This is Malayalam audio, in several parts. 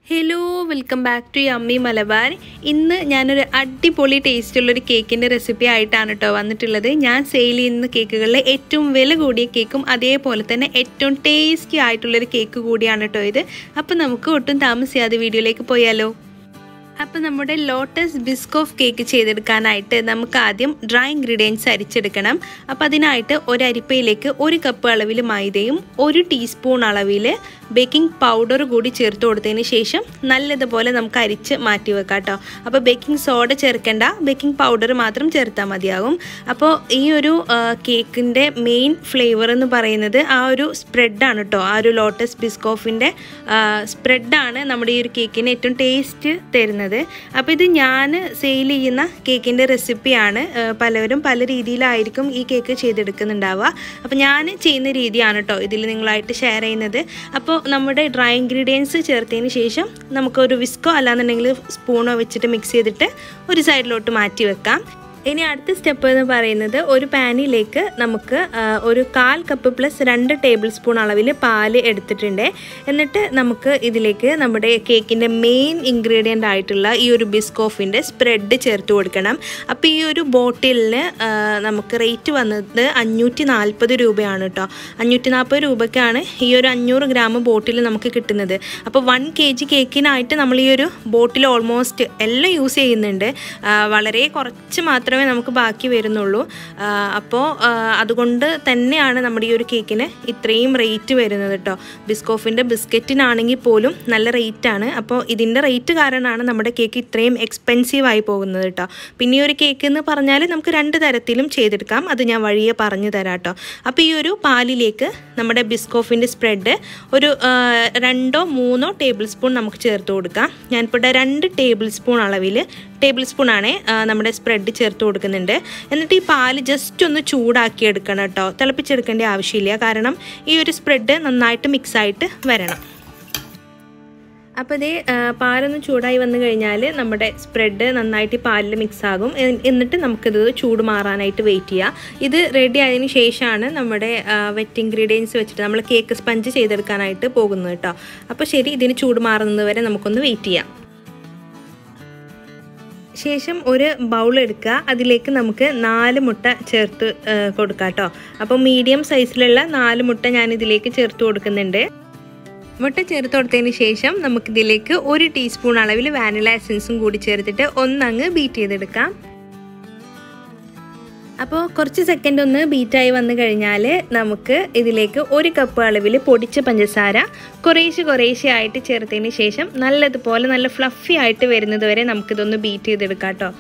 ഹലോ വെൽക്കം ബാക്ക് ടു അമ്മി മലബാർ ഇന്ന് ഞാനൊരു അടിപൊളി ടേസ്റ്റുള്ളൊരു കേക്കിൻ്റെ റെസിപ്പി ആയിട്ടാണ് കേട്ടോ വന്നിട്ടുള്ളത് ഞാൻ സെയിൽ ചെയ്യുന്ന കേക്കുകളിലെ ഏറ്റവും വില കൂടിയ കേക്കും അതേപോലെ തന്നെ ഏറ്റവും ടേസ്റ്റി ആയിട്ടുള്ളൊരു കേക്ക് കൂടിയാണ് കേട്ടോ ഇത് അപ്പോൾ നമുക്ക് ഒട്ടും താമസിയാതെ വീഡിയോയിലേക്ക് പോയാലോ അപ്പോൾ നമ്മുടെ ലോട്ടസ് ബിസ്കോഫ് കേക്ക് ചെയ്തെടുക്കാനായിട്ട് നമുക്ക് ആദ്യം ഡ്രൈ ഇൻഗ്രീഡിയൻസ് അരിച്ചെടുക്കണം അപ്പോൾ അതിനായിട്ട് ഒരു അരിപ്പയിലേക്ക് ഒരു കപ്പ് അളവിൽ മൈദയും ഒരു ടീസ്പൂൺ അളവിൽ ബേക്കിംഗ് പൗഡർ കൂടി ചേർത്ത് കൊടുത്തതിന് ശേഷം നല്ലതുപോലെ നമുക്ക് അരിച്ച് മാറ്റി വെക്കാം കേട്ടോ അപ്പോൾ ബേക്കിംഗ് സോഡ ചേർക്കേണ്ട ബേക്കിംഗ് പൗഡർ മാത്രം ചേർത്താൽ മതിയാകും അപ്പോൾ ഈ ഒരു കേക്കിൻ്റെ മെയിൻ ഫ്ലേവർ എന്ന് പറയുന്നത് ആ ഒരു സ്പ്രെഡാണ് കേട്ടോ ആ ഒരു ലോട്ടസ് ബിസ്കോഫിൻ്റെ സ്പ്രെഡാണ് നമ്മുടെ ഈ ഒരു കേക്കിന് ഏറ്റവും ടേസ്റ്റ് തരുന്നത് അപ്പോൾ ഇത് ഞാൻ സെയിൽ ചെയ്യുന്ന കേക്കിൻ്റെ റെസിപ്പിയാണ് പലവരും പല രീതിയിലായിരിക്കും ഈ കേക്ക് ചെയ്തെടുക്കുന്നുണ്ടാവുക അപ്പോൾ ഞാൻ ചെയ്യുന്ന രീതിയാണ് കേട്ടോ ഇതിൽ നിങ്ങളായിട്ട് ഷെയർ ചെയ്യുന്നത് അപ്പോൾ നമ്മുടെ ഡ്രൈ ഇൻഗ്രീഡിയൻസ് ചേർത്തതിന് ശേഷം നമുക്കൊരു വിസ്കോ അല്ലാന്നുണ്ടെങ്കിൽ സ്പൂണോ വെച്ചിട്ട് മിക്സ് ചെയ്തിട്ട് ഒരു സൈഡിലോട്ട് മാറ്റി വെക്കാം ഇനി അടുത്ത സ്റ്റെപ്പ് എന്ന് പറയുന്നത് ഒരു പാനിലേക്ക് നമുക്ക് ഒരു കാൽ കപ്പ് പ്ലസ് രണ്ട് ടേബിൾ സ്പൂൺ അളവിൽ പാല് എടുത്തിട്ടുണ്ട് എന്നിട്ട് നമുക്ക് ഇതിലേക്ക് നമ്മുടെ കേക്കിൻ്റെ മെയിൻ ഇൻഗ്രീഡിയൻ്റ് ആയിട്ടുള്ള ഈ ഒരു ബിസ്കോഫിൻ്റെ സ്പ്രെഡ് ചേർത്ത് കൊടുക്കണം അപ്പോൾ ഈ ഒരു ബോട്ടിലിന് നമുക്ക് റേറ്റ് വന്നത് അഞ്ഞൂറ്റി നാൽപ്പത് രൂപയാണ് കേട്ടോ അഞ്ഞൂറ്റി നാൽപ്പത് രൂപയ്ക്കാണ് ഈ ഒരു അഞ്ഞൂറ് ഗ്രാം ബോട്ടിൽ നമുക്ക് കിട്ടുന്നത് അപ്പോൾ വൺ കെ ജി കേക്കിനായിട്ട് നമ്മൾ ഈ ഒരു ബോട്ടിൽ ഓൾമോസ്റ്റ് എല്ലാം യൂസ് ചെയ്യുന്നുണ്ട് വളരെ കുറച്ച് മാത്രം മാത്രമേ നമുക്ക് ബാക്കി വരുന്നുള്ളൂ അപ്പോൾ അതുകൊണ്ട് തന്നെയാണ് നമ്മുടെ ഈ ഒരു കേക്കിന് ഇത്രയും റേറ്റ് വരുന്നത് കേട്ടോ ബിസ്കോഫിൻ്റെ ബിസ്ക്കറ്റിനാണെങ്കിൽ പോലും നല്ല റേറ്റാണ് അപ്പോൾ ഇതിൻ്റെ റേറ്റ് കാരണമാണ് നമ്മുടെ കേക്ക് ഇത്രയും എക്സ്പെൻസീവ് ആയി പോകുന്നത് കേട്ടോ പിന്നെ ഈ ഒരു കേക്ക് എന്ന് പറഞ്ഞാൽ നമുക്ക് രണ്ട് തരത്തിലും ചെയ്തെടുക്കാം അത് ഞാൻ വഴിയെ പറഞ്ഞു തരാം കേട്ടോ അപ്പോൾ ഈ ഒരു പാലിലേക്ക് നമ്മുടെ ബിസ്കോഫിൻ്റെ സ്പ്രെഡ് ഒരു രണ്ടോ മൂന്നോ ടേബിൾ സ്പൂൺ നമുക്ക് ചേർത്ത് കൊടുക്കാം ഞാനിപ്പോൾ രണ്ട് ടേബിൾ സ്പൂൺ അളവിൽ ടേബിൾ സ്പൂണാണ് നമ്മുടെ സ്പ്രെഡ് ചേർത്ത് കൊടുക്കുന്നുണ്ട് എന്നിട്ട് ഈ പാല് ജസ്റ്റ് ഒന്ന് ചൂടാക്കി എടുക്കണം കേട്ടോ തിളപ്പിച്ചെടുക്കേണ്ട ആവശ്യമില്ല കാരണം ഈ ഒരു സ്പ്രെഡ് നന്നായിട്ട് മിക്സായിട്ട് വരണം അപ്പോൾ ഇതേ പാലൊന്ന് ചൂടായി വന്നു കഴിഞ്ഞാൽ നമ്മുടെ സ്പ്രെഡ് നന്നായിട്ട് ഈ പാലിൽ മിക്സ് ആകും എന്നിട്ട് നമുക്കിത് ചൂട് മാറാനായിട്ട് വെയിറ്റ് ചെയ്യാം ഇത് റെഡി ആയതിനു ശേഷമാണ് നമ്മുടെ വെറ്റ് ഇൻഗ്രീഡിയൻസ് വെച്ചിട്ട് നമ്മൾ കേക്ക് സ്പഞ്ച് ചെയ്തെടുക്കാനായിട്ട് പോകുന്നത് കേട്ടോ അപ്പോൾ ശരി ഇതിന് ചൂട് മാറുന്നത് വരെ നമുക്കൊന്ന് വെയിറ്റ് ചെയ്യാം ശേഷം ഒരു ബൗൾ എടുക്കുക അതിലേക്ക് നമുക്ക് നാല് മുട്ട ചേർത്ത് കൊടുക്കാം കേട്ടോ അപ്പോൾ മീഡിയം സൈസിലുള്ള നാല് മുട്ട ഞാൻ ഇതിലേക്ക് ചേർത്ത് കൊടുക്കുന്നുണ്ട് മുട്ട ചേർത്ത് കൊടുത്തതിന് ശേഷം നമുക്കിതിലേക്ക് ഒരു ടീസ്പൂൺ അളവിൽ വാനില എസൻസും കൂടി ചേർത്തിട്ട് ഒന്നങ്ങ് ബീറ്റ് ചെയ്തെടുക്കാം അപ്പോൾ കുറച്ച് സെക്കൻഡ് ഒന്ന് ബീറ്റായി വന്നു കഴിഞ്ഞാൽ നമുക്ക് ഇതിലേക്ക് ഒരു കപ്പ് അളവിൽ പൊടിച്ച പഞ്ചസാര കുറേശ്ശെ കുറേശ്ശെ ആയിട്ട് ചേർത്തതിന് ശേഷം നല്ലതുപോലെ നല്ല ഫ്ലഫി ആയിട്ട് വരുന്നത് വരെ നമുക്കിതൊന്ന് ബീറ്റ് ചെയ്തെടുക്കാം കേട്ടോ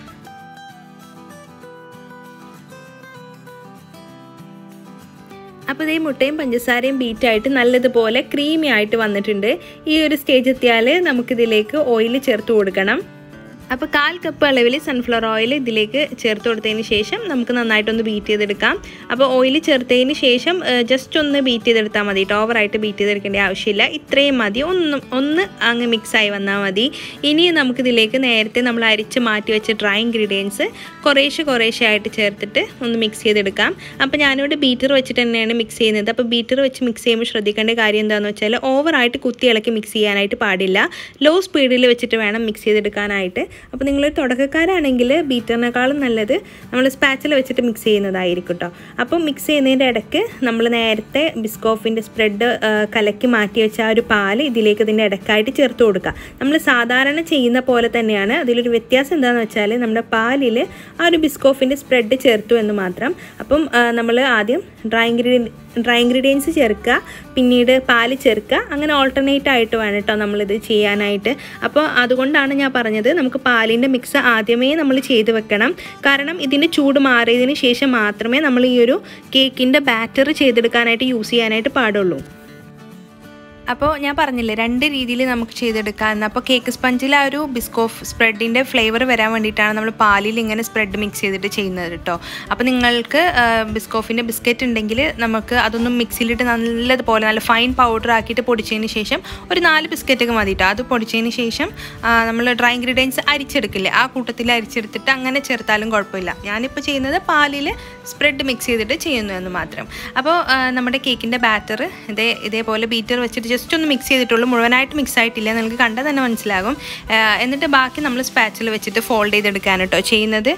അപ്പോൾ ഇതേ മുട്ടയും പഞ്ചസാരയും ബീറ്റായിട്ട് നല്ലതുപോലെ ക്രീമി ആയിട്ട് വന്നിട്ടുണ്ട് ഈ ഒരു സ്റ്റേജ് എത്തിയാൽ നമുക്കിതിലേക്ക് ഓയിൽ ചേർത്ത് കൊടുക്കണം അപ്പോൾ കാൽ കപ്പ് അളവിൽ സൺഫ്ലവർ ഓയിൽ ഇതിലേക്ക് ചേർത്ത് കൊടുത്തതിന് ശേഷം നമുക്ക് നന്നായിട്ടൊന്ന് ബീറ്റ് ചെയ്തെടുക്കാം അപ്പോൾ ഓയിൽ ചേർത്തതിന് ശേഷം ജസ്റ്റ് ഒന്ന് ബീറ്റ് ചെയ്തെടുത്താൽ മതി കേട്ടോ ഓവറായിട്ട് ബീറ്റ് ചെയ്തെടുക്കേണ്ട ആവശ്യമില്ല ഇത്രയും മതി ഒന്ന് ഒന്ന് അങ്ങ് മിക്സായി വന്നാൽ മതി ഇനി നമുക്കിതിലേക്ക് നേരത്തെ നമ്മൾ അരിച്ച് മാറ്റി വെച്ച ഡ്രൈ ഇൻഗ്രീഡിയൻസ് കുറേശ്ശെ കുറേശ്ശെ ആയിട്ട് ചേർത്തിട്ട് ഒന്ന് മിക്സ് ചെയ്തെടുക്കാം അപ്പോൾ ഞാനിവിടെ ബീറ്റർ വെച്ചിട്ട് തന്നെയാണ് മിക്സ് ചെയ്യുന്നത് അപ്പോൾ ബീറ്റർ വെച്ച് മിക്സ് ചെയ്യുമ്പോൾ ശ്രദ്ധിക്കേണ്ട കാര്യം എന്താണെന്ന് വെച്ചാൽ ഓവറായിട്ട് കുത്തി ഇളക്കി മിക്സ് ചെയ്യാനായിട്ട് പാടില്ല ലോ സ്പീഡിൽ വെച്ചിട്ട് വേണം മിക്സ് ചെയ്തെടുക്കാനായിട്ട് അപ്പോൾ നിങ്ങൾ തുടക്കക്കാരാണെങ്കിൽ ബീറ്ററിനേക്കാളും നല്ലത് നമ്മൾ സ്പാച്ചിൽ വെച്ചിട്ട് മിക്സ് ചെയ്യുന്നതായിരിക്കും കേട്ടോ അപ്പോൾ മിക്സ് ചെയ്യുന്നതിൻ്റെ ഇടയ്ക്ക് നമ്മൾ നേരത്തെ ബിസ്കോഫിൻ്റെ സ്പ്രെഡ് കലക്കി മാറ്റി വെച്ച ആ ഒരു പാല് ഇതിലേക്ക് ഇതിൻ്റെ ഇടയ്ക്കായിട്ട് ചേർത്ത് കൊടുക്കുക നമ്മൾ സാധാരണ ചെയ്യുന്ന പോലെ തന്നെയാണ് അതിലൊരു വ്യത്യാസം എന്താണെന്ന് വെച്ചാൽ നമ്മുടെ പാലിൽ ആ ഒരു ബിസ്കോഫിൻ്റെ സ്പ്രെഡ് ചേർത്തു എന്ന് മാത്രം അപ്പം നമ്മൾ ആദ്യം ഡ്രൈ ഇൻഗ്രീഡിയൻ ഡ്രൈ ഇൻഗ്രീഡിയൻസ് ചേർക്കുക പിന്നീട് പാല് ചേർക്കുക അങ്ങനെ ഓൾട്ടർനേറ്റ് ആയിട്ട് വേണം കേട്ടോ നമ്മളിത് ചെയ്യാനായിട്ട് അപ്പോൾ അതുകൊണ്ടാണ് ഞാൻ പറഞ്ഞത് നമുക്ക് പാലിൻ്റെ മിക്സ് ആദ്യമേ നമ്മൾ ചെയ്ത് വെക്കണം കാരണം ഇതിൻ്റെ ചൂട് മാറിയതിന് ശേഷം മാത്രമേ നമ്മൾ ഈ ഒരു കേക്കിൻ്റെ ബാറ്റർ ചെയ്തെടുക്കാനായിട്ട് യൂസ് ചെയ്യാനായിട്ട് പാടുള്ളൂ അപ്പോൾ ഞാൻ പറഞ്ഞില്ലേ രണ്ട് രീതിയിൽ നമുക്ക് ചെയ്തെടുക്കാം അപ്പോൾ കേക്ക് സ്പഞ്ചിൽ ആ ഒരു ബിസ്കോഫ് സ്പ്രെഡിൻ്റെ ഫ്ലേവർ വരാൻ വേണ്ടിയിട്ടാണ് നമ്മൾ പാലിൽ ഇങ്ങനെ സ്പ്രെഡ് മിക്സ് ചെയ്തിട്ട് ചെയ്യുന്നത് കേട്ടോ അപ്പോൾ നിങ്ങൾക്ക് ബിസ്കോഫിൻ്റെ ബിസ്ക്കറ്റ് ഉണ്ടെങ്കിൽ നമുക്ക് അതൊന്നും മിക്സിയിലിട്ട് നല്ലതുപോലെ നല്ല ഫൈൻ പൗഡർ ആക്കിയിട്ട് പൊടിച്ചതിന് ശേഷം ഒരു നാല് ബിസ്ക്കറ്റൊക്കെ മതി കേട്ടോ അത് പൊടിച്ചതിന് ശേഷം നമ്മൾ ഡ്രൈ ഇൻഗ്രീഡിയൻസ് അരിച്ചെടുക്കില്ലേ ആ കൂട്ടത്തിൽ അരിച്ചെടുത്തിട്ട് അങ്ങനെ ചേർത്താലും കുഴപ്പമില്ല ഞാനിപ്പോൾ ചെയ്യുന്നത് പാലിൽ സ്പ്രെഡ് മിക്സ് ചെയ്തിട്ട് ചെയ്യുന്നു എന്ന് മാത്രം അപ്പോൾ നമ്മുടെ കേക്കിൻ്റെ ബാറ്റർ ഇതേ ഇതേപോലെ ബീറ്റർ വെച്ചിട്ട് ജസ്റ്റ് ഒന്ന് മിക്സ് ചെയ്തിട്ടുള്ളൂ മുഴുവനായിട്ട് മിക്സ് ആയിട്ടില്ല നിങ്ങൾക്ക് കണ്ടാൽ തന്നെ മനസ്സിലാകും ആ, എന്നിട്ട് ബാക്കി നമ്മൾ സ്പാച്ചിൽ വെച്ചിട്ട് ഫോൾഡ് ചെയ്തെടുക്കാൻ കേട്ടോ ചെയ്യുന്നത്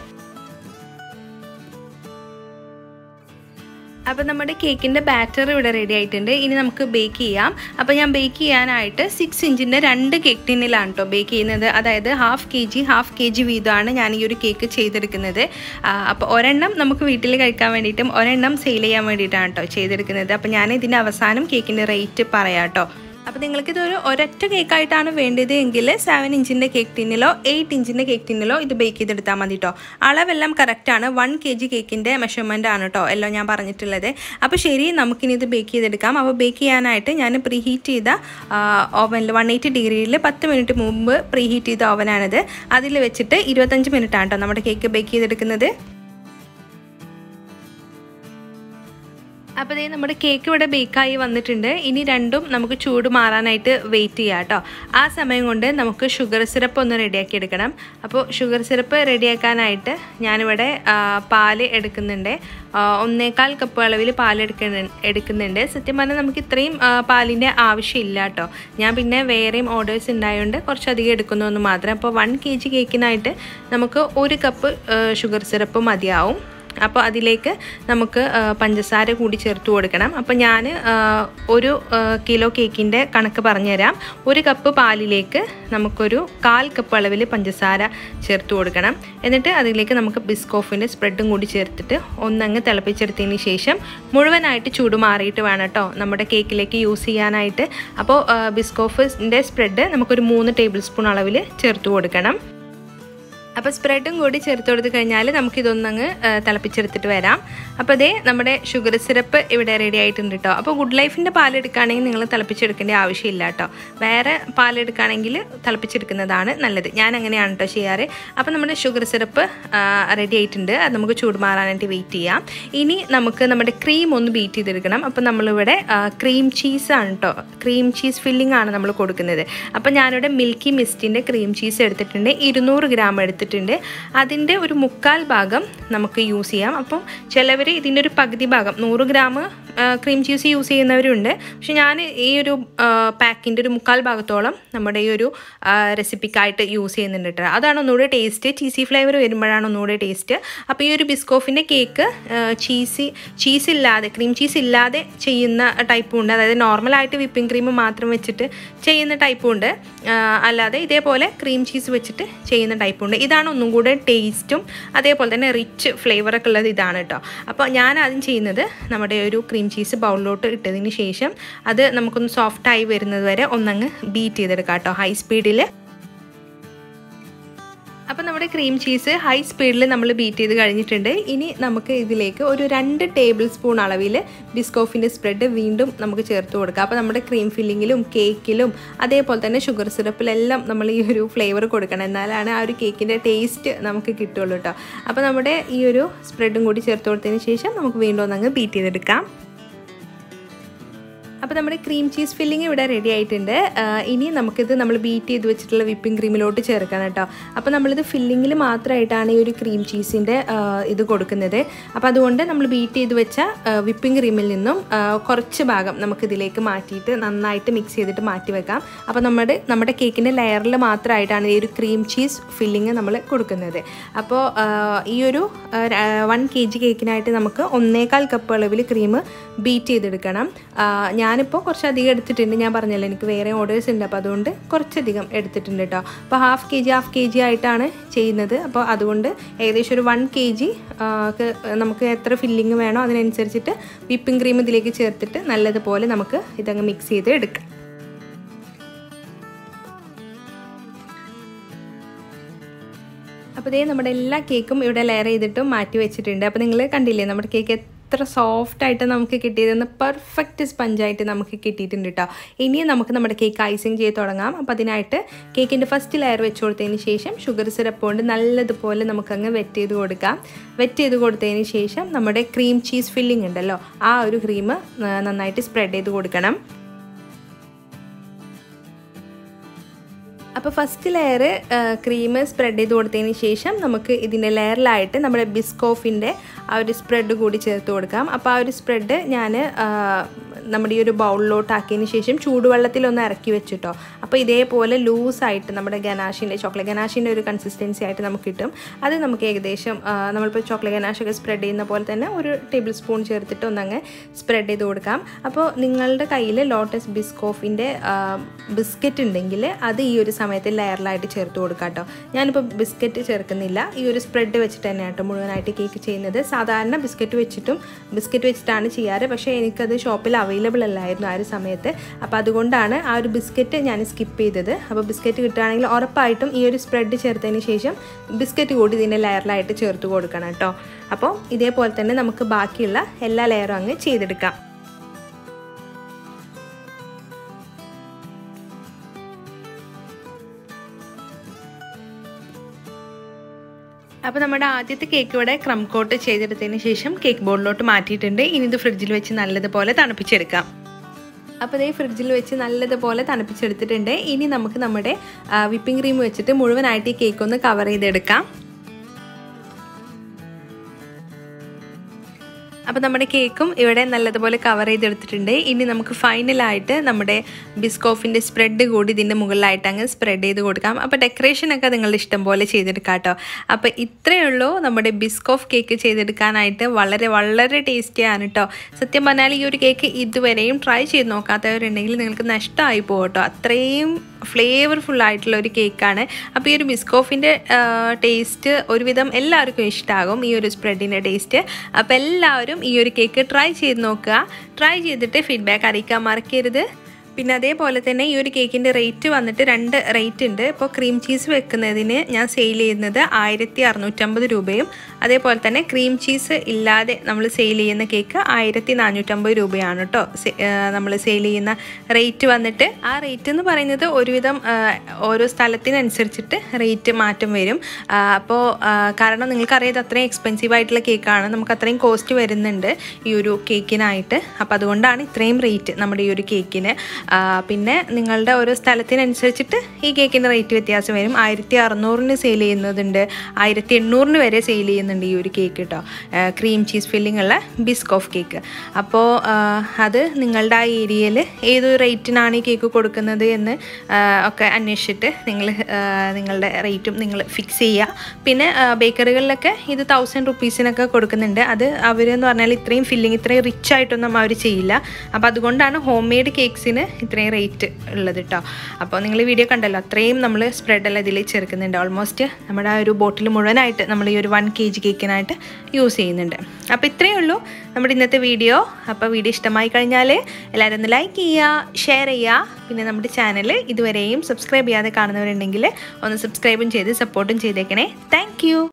അപ്പോൾ നമ്മുടെ കേക്കിൻ്റെ ബാറ്റർ ഇവിടെ റെഡി ആയിട്ടുണ്ട് ഇനി നമുക്ക് ബേക്ക് ചെയ്യാം അപ്പോൾ ഞാൻ ബേക്ക് ചെയ്യാനായിട്ട് സിക്സ് ഇഞ്ചിൻ്റെ രണ്ട് കേക്ക് ടിന്നിലാണ് കേട്ടോ ബേക്ക് ചെയ്യുന്നത് അതായത് half K G half K G വീതമാണ് ഞാൻ ഈ ഒരു കേക്ക് ചെയ്തെടുക്കുന്നത് അപ്പോൾ ഒരെണ്ണം നമുക്ക് വീട്ടിൽ കഴിക്കാൻ വേണ്ടിയിട്ടും ഒരെണ്ണം സെയിൽ ചെയ്യാൻ വേണ്ടിയിട്ടാണ് കേട്ടോ ചെയ്തെടുക്കുന്നത് അപ്പോൾ ഞാൻ ഇതിൻ്റെ അവസാനം കേക്കിൻ്റെ റേറ്റ് പറയാം കേട്ടോ അപ്പോൾ നിങ്ങൾക്കിതൊരു ഒരൊറ്റ കേക്കായിട്ടാണ് വേണ്ടത് എങ്കിൽ സെവൻ ഇഞ്ചിൻ്റെ കേക്ക് ടിന്നിലോ എയ്റ്റ് ഇഞ്ചിൻ്റെ കേക്ക് ടിന്നിലോ ഇത് ബേക്ക് ചെയ്തെടുത്താൽ മതി കേട്ടോ അളവെല്ലാം കറക്റ്റാണ് വൺ കെ ജി കേക്കിൻ്റെ മെഷർമെൻ്റ് ആണ് കേട്ടോ എല്ലാം ഞാൻ പറഞ്ഞിട്ടുള്ളത് അപ്പോൾ ശരി നമുക്കിനി ഇത് ബേക്ക് ചെയ്തെടുക്കാം അപ്പോൾ ബേക്ക് ചെയ്യാനായിട്ട് ഞാൻ പ്രീ ഹീറ്റ് ചെയ്ത ഓവനിൽ വൺ എയ്റ്റി ഡിഗ്രിയിൽ പത്ത് മിനിറ്റ് മുമ്പ് പ്രീ ഹീറ്റ് ചെയ്ത ഓവനാണിത് അതിൽ വെച്ചിട്ട് ഇരുപത്തഞ്ച് മിനിറ്റ് ആണ് കേട്ടോ നമ്മുടെ കേക്ക് ബേക്ക് ചെയ്തെടുക്കുന്നത് അപ്പോൾ ദേ നമ്മുടെ കേക്ക് ഇവിടെ ബേക്കായി വന്നിട്ടുണ്ട് ഇനി രണ്ടും നമുക്ക് ചൂട് മാറാനായിട്ട് വെയിറ്റ് ചെയ്യാം കേട്ടോ ആ സമയം കൊണ്ട് നമുക്ക് ഷുഗർ സിറപ്പ് ഒന്ന് റെഡിയാക്കി എടുക്കണം അപ്പോൾ ഷുഗർ സിറപ്പ് റെഡിയാക്കാനായിട്ട് ഞാനിവിടെ ആ, പാല് എടുക്കുന്നുണ്ട് ആ, ഒന്നേകാൽ കപ്പ് അളവിൽ പാൽ എടുക്കുന്ന എടുക്കുന്നുണ്ട് സത്യം പറഞ്ഞാൽ നമുക്ക് ഇത്രയും ആ, പാലിൻ്റെ ആവശ്യമില്ല കേട്ടോ ഞാൻ പിന്നെ വേറെയും ഓർഡേഴ്സ് ഉണ്ടായതുകൊണ്ട് കുറച്ചധികം എടുക്കുന്നു എന്ന് മാത്രം അപ്പോൾ വൺ കെ ജി കേക്കിനായിട്ട് നമുക്ക് ഒരു കപ്പ് ഷുഗർ സിറപ്പ് മതിയാവും അപ്പോൾ അതിലേക്ക് നമുക്ക് ആ, പഞ്ചസാര കൂടി ചേർത്ത് കൊടുക്കണം അപ്പോൾ ഞാൻ ആ, ഒരു ആ, കിലോ കേക്കിൻ്റെ കണക്ക് പറഞ്ഞുതരാം ഒരു കപ്പ് പാലിലേക്ക് നമുക്കൊരു കാൽ കപ്പ് അളവിൽ പഞ്ചസാര ചേർത്ത് കൊടുക്കണം എന്നിട്ട് അതിലേക്ക് നമുക്ക് ബിസ്കോഫിൻ്റെ സ്പ്രെഡും കൂടി ചേർത്തിട്ട് ഒന്നങ്ങ് തിളപ്പിച്ചെടുത്തതിന് ശേഷം മുഴുവനായിട്ട് ചൂട് മാറിയിട്ട് വേണം കേട്ടോ നമ്മുടെ കേക്കിലേക്ക് യൂസ് ചെയ്യാനായിട്ട് അപ്പോൾ ബിസ്കോഫിൻ്റെ സ്പ്രെഡ് നമുക്കൊരു മൂന്ന് ടേബിൾ സ്പൂൺ അളവിൽ ചേർത്ത് കൊടുക്കണം അപ്പോൾ സ്പ്രെഡും കൂടി ചേർത്ത് കൊടുത്ത് കഴിഞ്ഞാൽ നമുക്കിതൊന്നങ്ങ് ആ, തിളപ്പിച്ചെടുത്തിട്ട് വരാം അപ്പോൾ അതേ നമ്മുടെ ഷുഗർ സിറപ്പ് ഇവിടെ റെഡി ആയിട്ടുണ്ട് കേട്ടോ അപ്പോൾ ഗുഡ് ലൈഫിൻ്റെ പാലെടുക്കുകയാണെങ്കിൽ നിങ്ങൾ തിളപ്പിച്ചെടുക്കേണ്ട ആവശ്യമില്ല കേട്ടോ വേറെ പാലെടുക്കുകയാണെങ്കിൽ തിളപ്പിച്ചെടുക്കുന്നതാണ് നല്ലത് ഞാൻ അങ്ങനെയാണ് കേട്ടോ ചെയ്യാറ് അപ്പോൾ നമ്മുടെ ഷുഗർ സിറപ്പ് റെഡി ആയിട്ടുണ്ട് അത് നമുക്ക് ചൂട് മാറാനായിട്ട് വെയിറ്റ് ചെയ്യാം ഇനി നമുക്ക് നമ്മുടെ ക്രീം ഒന്ന് ബീറ്റ് ചെയ്തെടുക്കണം അപ്പോൾ നമ്മളിവിടെ ക്രീം ചീസാണ് കേട്ടോ ക്രീം ചീസ് ഫില്ലിംഗ് ആണ് നമ്മൾ കൊടുക്കുന്നത് അപ്പോൾ ഞാനിവിടെ മിൽക്കി മിസ്റ്റിൻ്റെ ക്രീം ചീസ് എടുത്തിട്ടുണ്ട് ഇരുന്നൂറ് ഗ്രാം എടുത്തിട്ടുണ്ട് അതിൻ്റെ ഒരു മുക്കാൽ ഭാഗം നമുക്ക് യൂസ് ചെയ്യാം അപ്പം ചിലവർ ഇതിൻ്റെ ഒരു പകുതി ഭാഗം നൂറ് ഗ്രാം ക്രീം ചീസ് യൂസ് ചെയ്യുന്നവരുണ്ട് പക്ഷെ ഞാൻ ഈ ഒരു പാക്കിൻ്റെ ഒരു മുക്കാൽ ഭാഗത്തോളം നമ്മുടെ ഈ ഒരു റെസിപ്പിക്കായിട്ട് യൂസ് ചെയ്യുന്നുണ്ട് കേട്ടോ അതാണ് ഒന്നുകൂടെ ടേസ്റ്റ് ചീസി ഫ്ലേവർ വരുമ്പോഴാണ് ഒന്നുകൂടെ ടേസ്റ്റ് അപ്പോൾ ഈ ഒരു ബിസ്കോഫിൻ്റെ കേക്ക് ചീസി ചീസ് ഇല്ലാതെ ക്രീം ചീസ് ഇല്ലാതെ ചെയ്യുന്ന ടൈപ്പും ഉണ്ട് അതായത് നോർമലായിട്ട് വിപ്പിംഗ് ക്രീം മാത്രം വെച്ചിട്ട് ചെയ്യുന്ന ടൈപ്പും ഉണ്ട് ആ, അല്ലാതെ ഇതേപോലെ ക്രീം ചീസ് വെച്ചിട്ട് ചെയ്യുന്ന ടൈപ്പും ഉണ്ട് ഇതാണ് ഒന്നും കൂടെ ടേസ്റ്റും അതേപോലെ തന്നെ റിച്ച് ഫ്ലേവറൊക്കെ ഉള്ളത് ഇതാണ് കേട്ടോ അപ്പോൾ ഞാൻ ആദ്യം ചെയ്യുന്നത് നമ്മുടെ ഒരു ക്രീം ചീസ് ബൗളിലോട്ട് ഇട്ടതിന് ശേഷം അത് നമുക്കൊന്ന് സോഫ്റ്റായി വരുന്നത് വരെ ഒന്നങ്ങ് ബീറ്റ് ചെയ്തെടുക്കാം കേട്ടോ ഹൈ സ്പീഡിൽ അപ്പോൾ നമ്മുടെ ക്രീം ചീസ് ഹൈ സ്പീഡിൽ നമ്മൾ ബീറ്റ് ചെയ്ത് കഴിഞ്ഞിട്ടുണ്ട് ഇനി നമുക്ക് ഇതിലേക്ക് ഒരു രണ്ട് ടേബിൾ സ്പൂൺ അളവിൽ ബിസ്കോഫിൻ്റെ സ്പ്രെഡ് വീണ്ടും നമുക്ക് ചേർത്ത് കൊടുക്കാം അപ്പോൾ നമ്മുടെ ക്രീം ഫില്ലിങ്ങിലും കേക്കിലും അതേപോലെ തന്നെ ഷുഗർ സിറപ്പിലെല്ലാം നമ്മൾ ഈ ഒരു ഫ്ലേവർ കൊടുക്കണം എന്നാലാണ് ആ ഒരു കേക്കിൻ്റെ ടേസ്റ്റ് നമുക്ക് കിട്ടുള്ളൂ കേട്ടോ അപ്പോൾ നമ്മുടെ ഈ ഒരു സ്പ്രെഡും കൂടി ചേർത്ത് കൊടുത്തതിന് ശേഷം നമുക്ക് വീണ്ടും ഒന്നങ്ങ് ബീറ്റ് ചെയ്തെടുക്കാം അപ്പോൾ നമ്മുടെ ക്രീം ചീസ് ഫില്ലിംഗ് ഇവിടെ റെഡി ആയിട്ടുണ്ട് ആ, ഇനി നമുക്കിത് നമ്മൾ ബീറ്റ് ചെയ്ത് വെച്ചിട്ടുള്ള വിപ്പിംഗ് ക്രീമിലോട്ട് ചേർക്കണം കേട്ടോ അപ്പോൾ നമ്മളിത് ഫില്ലിങ്ങിൽ മാത്രമായിട്ടാണ് ഈ ഒരു ക്രീം ചീസിൻ്റെ ഇത് കൊടുക്കുന്നത് അപ്പോൾ അതുകൊണ്ട് നമ്മൾ ബീറ്റ് ചെയ്ത് വെച്ച വിപ്പിംഗ് ക്രീമിൽ നിന്നും ആ, കുറച്ച് ഭാഗം നമുക്കിതിലേക്ക് മാറ്റിയിട്ട് നന്നായിട്ട് മിക്സ് ചെയ്തിട്ട് മാറ്റി വെക്കാം അപ്പോൾ നമ്മുടെ നമ്മുടെ കേക്കിൻ്റെ ലെയറിൽ മാത്രമായിട്ടാണ് ഈ ഒരു ക്രീം ചീസ് ഫില്ലിങ് നമ്മൾ കൊടുക്കുന്നത് അപ്പോൾ ആ, ഈ ഒരു വൺ കെ ജി കേക്കിനായിട്ട് നമുക്ക് ഒന്നേകാൽ കപ്പ് അളവിൽ ക്രീം ബീറ്റ് ചെയ്തെടുക്കണം ആ, ഞാനിപ്പോൾ കുറച്ചധികം എടുത്തിട്ടുണ്ട് ഞാൻ പറഞ്ഞല്ലോ എനിക്ക് വേറെ ഓർഡേഴ്സ് ഉണ്ട് അപ്പോൾ അതുകൊണ്ട് കുറച്ചധികം എടുത്തിട്ടുണ്ട് കേട്ടോ അപ്പോൾ half K G half K G ആയിട്ടാണ് ചെയ്യുന്നത് അപ്പോൾ അതുകൊണ്ട് ഏകദേശം ഒരു വൺ കെ ജി നമുക്ക് എത്ര ഫില്ലിങ് വേണോ അതിനനുസരിച്ചിട്ട് വിപ്പിംഗ് ക്രീം ഇതിലേക്ക് ചേർത്തിട്ട് നല്ലതുപോലെ നമുക്ക് ഇതങ്ങ് മിക്സ് ചെയ്ത് എടുക്കാം അപ്പോൾ ഇതേ നമ്മുടെ എല്ലാ കേക്കും ഇവിടെ ലെയർ ചെയ്തിട്ടും മാറ്റി വെച്ചിട്ടുണ്ട് അപ്പോൾ നിങ്ങൾ കണ്ടില്ലേ നമ്മുടെ കേക്ക് എത്ര സോഫ്റ്റ് ആയിട്ട് നമുക്ക് കിട്ടിയതെന്ന് പെർഫെക്റ്റ് സ്പഞ്ചായിട്ട് നമുക്ക് കിട്ടിയിട്ടുണ്ട് കേട്ടോ ഇനി നമുക്ക് നമ്മുടെ കേക്ക് ഐസിങ് ചെയ്ത് തുടങ്ങാം അപ്പോൾ അതിനായിട്ട് കേക്കിൻ്റെ ഫസ്റ്റ് ലെയർ വെച്ച് കൊടുത്തതിന് ശേഷം ഷുഗർ സിറപ്പ് കൊണ്ട് നല്ലതുപോലെ നമുക്കങ്ങ് വെറ്റ് ചെയ്ത് കൊടുക്കാം വെറ്റ് ചെയ്ത് കൊടുത്തതിന് ശേഷം നമ്മുടെ ക്രീം ചീസ് ഫില്ലിംഗ് ഉണ്ടല്ലോ ആ ഒരു ക്രീം നന്നായിട്ട് സ്പ്രെഡ് ചെയ്ത് കൊടുക്കണം അപ്പോൾ ഫസ്റ്റ് ലെയർ ക്രീം സ്പ്രെഡ് ചെയ്ത് കൊടുത്തതിന് ശേഷം നമുക്ക് ഇതിൻ്റെ ലെയറിലായിട്ട് നമ്മുടെ ബിസ്കോഫിൻ്റെ ആ ഒരു സ്പ്രെഡ് കൂടി ചേർത്ത് കൊടുക്കാം അപ്പോൾ ആ ഒരു സ്പ്രെഡ് ഞാൻ നമ്മുടെ ഈ ഒരു ബൗളിലോട്ട് ആക്കിയതിന് ശേഷം ചൂടുവെള്ളത്തിലൊന്ന് ഇറക്കി വെച്ചിട്ടോ അപ്പോൾ ഇതേപോലെ ലൂസായിട്ട് നമ്മുടെ ഗനാഷിൻ്റെ ചോക്ലേറ്റ് ഗനാഷിൻ്റെ ഒരു കൺസിസ്റ്റൻസി ആയിട്ട് നമുക്ക് കിട്ടും അത് നമുക്ക് ഏകദേശം ആ, നമ്മളിപ്പോൾ ചോക്ലേറ്റ് ഗനാഷൊക്കെ സ്പ്രെഡ് ചെയ്യുന്ന പോലെ തന്നെ ഒരു ടേബിൾ സ്പൂൺ ചേർത്തിട്ട് ഒന്നങ്ങ് സ്പ്രെഡ് ചെയ്ത് കൊടുക്കാം അപ്പോൾ നിങ്ങളുടെ കയ്യിൽ ലോട്ടസ് ബിസ്കോഫിൻ്റെ ബിസ്ക്കറ്റ് ഉണ്ടെങ്കിൽ അത് ഈ ഒരു സമയത്ത് ലെയറിലായിട്ട് ചേർത്ത് കൊടുക്കാം കേട്ടോ ഞാനിപ്പോൾ ബിസ്ക്കറ്റ് ചേർക്കുന്നില്ല ഈ ഒരു സ്പ്രെഡ് വെച്ചിട്ട് തന്നെ കേട്ടോ മുഴുവനായിട്ട് കേക്ക് ചെയ്യുന്നത് സാധാരണ ബിസ്ക്കറ്റ് വെച്ചിട്ടും ബിസ്ക്കറ്റ് വെച്ചിട്ടാണ് ചെയ്യാറ് പക്ഷേ എനിക്കത് ഷോപ്പിൽ അവൈലബിൾ അല്ലായിരുന്നു ആ ഒരു സമയത്ത് അപ്പോൾ അതുകൊണ്ടാണ് ആ ഒരു ബിസ്ക്കറ്റ് ഞാൻ സ്കിപ്പ് ചെയ്തത് അപ്പോൾ ബിസ്ക്കറ്റ് കിട്ടുകയാണെങ്കിൽ ഉറപ്പായിട്ടും ഈ ഒരു സ്പ്രെഡ് ചേർത്തതിന് ശേഷം ബിസ്ക്കറ്റ് കൂടി ഇതിൻ്റെ ലെയറിലായിട്ട് ചേർത്ത് കൊടുക്കണം കേട്ടോ അപ്പോൾ ഇതേപോലെ തന്നെ നമുക്ക് ബാക്കിയുള്ള എല്ലാ ലെയറും അങ്ങ് ചെയ്തെടുക്കാം അപ്പോൾ നമ്മുടെ ആദ്യത്തെ കേക്ക് ഇവിടെ ക്രം കോട്ട് ചെയ്തെടുത്തതിന് ശേഷം കേക്ക് ബോർഡിലോട്ട് മാറ്റിയിട്ടുണ്ട് ഇനി ഇത് ഫ്രിഡ്ജിൽ വെച്ച് നല്ലതുപോലെ തണുപ്പിച്ചെടുക്കാം അപ്പോൾ ഇതേ ഫ്രിഡ്ജിൽ വെച്ച് നല്ലതുപോലെ തണുപ്പിച്ചെടുത്തിട്ടുണ്ട് ഇനി നമുക്ക് നമ്മുടെ വിപ്പിംഗ് ക്രീം വെച്ചിട്ട് മുഴുവനായിട്ട് ഈ കേക്ക് ഒന്ന് കവർ ചെയ്തെടുക്കാം അപ്പോൾ നമ്മുടെ കേക്കും ഇവിടെ നല്ലതുപോലെ കവർ ചെയ്തെടുത്തിട്ടുണ്ട് ഇനി നമുക്ക് ഫൈനലായിട്ട് നമ്മുടെ ബിസ്കോഫിൻ്റെ സ്പ്രെഡ് കൂടി ഇതിൻ്റെ മുകളിലായിട്ട് അങ്ങ് സ്പ്രെഡ് ചെയ്ത് കൊടുക്കാം അപ്പോൾ ഡെക്കറേഷനൊക്കെ നിങ്ങളുടെ ഇഷ്ടം പോലെ ചെയ്തെടുക്കാം കേട്ടോ അപ്പോൾ ഇത്രയേ ഉള്ളൂ നമ്മുടെ ബിസ്കോഫ് കേക്ക് ചെയ്തെടുക്കാനായിട്ട് വളരെ വളരെ ടേസ്റ്റിയാണ് കേട്ടോ സത്യം പറഞ്ഞാൽ ഈ ഒരു കേക്ക് ഇതുവരെയും ട്രൈ ചെയ്ത് നോക്കാത്തവരുണ്ടെങ്കിൽ നിങ്ങൾക്ക് നഷ്ടമായി പോകും കേട്ടോ അത്രയും ഫ്ലേവർഫുൾ ആയിട്ടുള്ള ഒരു കേക്കാണ് അപ്പോൾ ഈ ഒരു ബിസ്കോഫിൻ്റെ ടേസ്റ്റ് ഒരുവിധം എല്ലാവർക്കും ഇഷ്ടമാകും ഈ ഒരു സ്പ്രെഡിൻ്റെ ടേസ്റ്റ് അപ്പോൾ എല്ലാവരും ഈ ഒരു കേക്ക് ട്രൈ ചെയ്ത് നോക്കുക ട്രൈ ചെയ്തിട്ട് ഫീഡ്ബാക്ക് അറിയിക്കാൻ മറക്കരുത് പിന്നെ അതേപോലെ തന്നെ ഈ ഒരു കേക്കിൻ്റെ റേറ്റ് വന്നിട്ട് രണ്ട് റേറ്റ് ഉണ്ട് ഇപ്പോൾ ക്രീം ചീസ് വെക്കുന്നതിന് ഞാൻ സെയിൽ ചെയ്യുന്നത് ആയിരത്തി അറുന്നൂറ്റമ്പത് രൂപയും അതേപോലെ തന്നെ ക്രീം ചീസ് ഇല്ലാതെ നമ്മൾ സെയിൽ ചെയ്യുന്ന കേക്ക് ആയിരത്തി നാനൂറ്റമ്പത് രൂപയാണ് കേട്ടോ നമ്മൾ സെയിൽ ചെയ്യുന്ന റേറ്റ് വന്നിട്ട് ആ റേറ്റ് എന്ന് പറയുന്നത് ഒരുവിധം ആ, ഓരോ സ്ഥലത്തിനനുസരിച്ചിട്ട് റേറ്റ് മാറ്റം വരും ആ, അപ്പോൾ ആ, കാരണം നിങ്ങൾക്കറിയാം ഇത് അത്രയും എക്സ്പെൻസീവ് ആയിട്ടുള്ള കേക്കാണ് നമുക്ക് അത്രയും കോസ്റ്റ് വരുന്നുണ്ട് ഈ ഒരു കേക്കിനായിട്ട് അപ്പോൾ അതുകൊണ്ടാണ് ഇത്രയും റേറ്റ് നമ്മുടെ ഈ ഒരു കേക്കിന് ആ, പിന്നെ നിങ്ങളുടെ ഓരോ സ്ഥലത്തിനനുസരിച്ചിട്ട് ഈ കേക്കിൻ്റെ റേറ്റ് വ്യത്യാസം വരും ആയിരത്തി അറുന്നൂറിന് സെയിൽ ചെയ്യുന്നതുണ്ട് ആയിരത്തി എണ്ണൂറിന് വരെ സെയിൽ ചെയ്യുന്നുണ്ട് ഈ ഒരു കേക്ക് കേട്ടോ ക്രീം ചീസ് ഫില്ലിംഗ് ഉള്ള ബിസ്കോഫ് കേക്ക് അപ്പോൾ ആ, അത് നിങ്ങളുടെ ആ ഏരിയയിൽ ഏത് റേറ്റിനാണ് ഈ കേക്ക് കൊടുക്കുന്നത് എന്ന് ആ, ഒക്കെ അന്വേഷിച്ചിട്ട് നിങ്ങൾ നിങ്ങളുടെ റേറ്റും നിങ്ങൾ ഫിക്സ് ചെയ്യുക പിന്നെ ബേക്കറികളിലൊക്കെ ഇത് തൗസൻഡ് റുപ്പീസിനൊക്കെ കൊടുക്കുന്നുണ്ട് അത് അവരെന്ന് പറഞ്ഞാൽ ഇത്രയും ഫില്ലിങ് ഇത്രയും റിച്ച് ആയിട്ടൊന്നും അവർ ചെയ്യില്ല അപ്പോൾ അതുകൊണ്ടാണ് ഹോം മെയ്ഡ് കേക്ക്സിന് ഇത്രയും റേറ്റ് ഉള്ളത് കേട്ടോ അപ്പോൾ നിങ്ങൾ വീഡിയോ കണ്ടല്ലോ അത്രയും നമ്മൾ സ്പ്രെഡെല്ലാം ഇതിൽ ചേർക്കുന്നുണ്ട് ഓൾമോസ്റ്റ് നമ്മുടെ ആ ഒരു ബോട്ടിൽ മുഴുവനായിട്ട് നമ്മൾ ഈ ഒരു വൺ കെ ജി കേക്കിനായിട്ട് യൂസ് ചെയ്യുന്നുണ്ട് അപ്പോൾ ഇത്രയേ ഉള്ളൂ നമ്മുടെ ഇന്നത്തെ വീഡിയോ അപ്പോൾ വീഡിയോ ഇഷ്ടമായി കഴിഞ്ഞാൽ എല്ലാവരും ഒന്ന് ലൈക്ക് ചെയ്യുക ഷെയർ ചെയ്യുക പിന്നെ നമ്മുടെ ചാനൽ ഇതുവരെയും സബ്സ്ക്രൈബ് ചെയ്യാതെ കാണുന്നവരുണ്ടെങ്കിൽ ഒന്ന് സബ്സ്ക്രൈബും ചെയ്ത് സപ്പോർട്ടും ചെയ്തേക്കണേ താങ്ക്